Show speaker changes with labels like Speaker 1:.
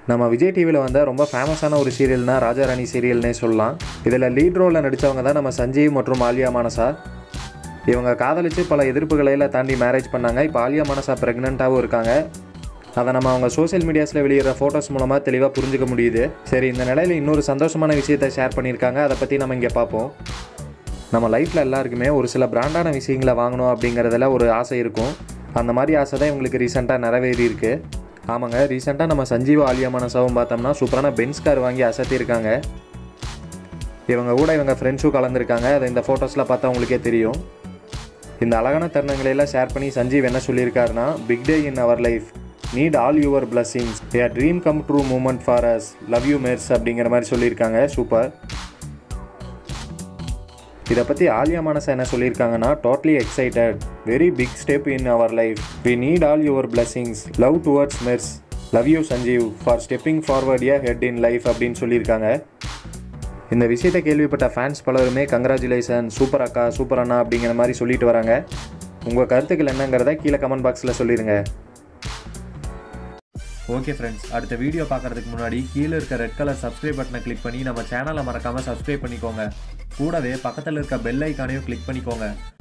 Speaker 1: நம்ம விஜய் டிவியில் வந்த ரொம்ப ஃபேமஸான ஒரு சீரியல்னா ராஜா ராணி சீரியல்னே சொல்லலாம் இதில் லீட் ரோலில் நடித்தவங்க தான் நம்ம சஞ்சீவ் மற்றும் ஆலியா மானசா இவங்க காதலிச்சு பல எதிர்ப்புகளை எல்லாம் தாண்டி மேரேஜ் பண்ணாங்க இப்போ ஆலியா மானசா ப்ரெக்னெண்ட்டாகவும் இருக்காங்க அதை நம்ம அவங்க சோஷியல் மீடியாஸில் வெளியிடுற ஃபோட்டோஸ் மூலமாக தெளிவாக புரிஞ்சுக்க முடியுது சரி இந்த நிலையில் இன்னொரு சந்தோஷமான விஷயத்தை ஷேர் பண்ணியிருக்காங்க அதை பற்றி நம்ம இங்கே பார்ப்போம் நம்ம லைஃப்பில் எல்லாருக்குமே ஒரு சில பிராண்டான விஷயங்களை வாங்கணும் அப்படிங்கிறதுல ஒரு ஆசை இருக்கும் அந்த மாதிரி ஆசை தான் இவங்களுக்கு ரீசெண்டாக நிறைவேறி இருக்கு ஆமாங்க ரீசெண்டாக நம்ம சஞ்சீவ் ஆலியா மனசாவும் பார்த்தோம்னா சூப்பரான பென்ஸ் கார் வாங்கி அசத்தியிருக்காங்க இவங்க கூட இவங்க ஃப்ரெண்ட்ஸும் கலந்துருக்காங்க அதை இந்த ஃபோட்டோஸில் பார்த்தா உங்களுக்கே தெரியும் இந்த அழகான தருணங்களை எல்லாம் ஷேர் பண்ணி சஞ்சீவ் என்ன சொல்லியிருக்காருன்னா big day in our life need all your blessings a dream come true moment for us love you Mers அப்படிங்கிற மாதிரி சொல்லியிருக்காங்க சூப்பர் இதை பற்றி ஆலியா மானசா என்ன சொல்லியிருக்காங்கன்னா totally excited very big step in our life we need all your blessings love towards Mers love you Sanjeev for stepping forward ahead in life அப்படின்னு சொல்லியிருக்காங்க இந்த விஷயத்தை கேள்விப்பட்ட ஃபேன்ஸ் பலருமே கங்க்ராச்சுலேஷன் சூப்பர் அக்கா சூப்பர் அண்ணா அப்படிங்கிற மாதிரி சொல்லிட்டு வராங்க உங்கள் கருத்துக்கள் என்னங்கிறத கீழே கமெண்ட் பாக்ஸில் சொல்லிடுங்க
Speaker 2: ஓகே ஃப்ரெண்ட்ஸ் அடுத்த வீடியோ பார்க்கறதுக்கு முன்னாடி கீழே இருக்க ரெட் கலர் சப்ஸ்கிரைப் பட்டனை கிளிக் பண்ணி நம்ம சேனலை மறக்காமல் சப்ஸ்கிரைப் பண்ணிக்கோங்க கூடவே பக்கத்தில் இருக்க பெல் ஐக்கானையும் கிளிக் பண்ணிக்கோங்க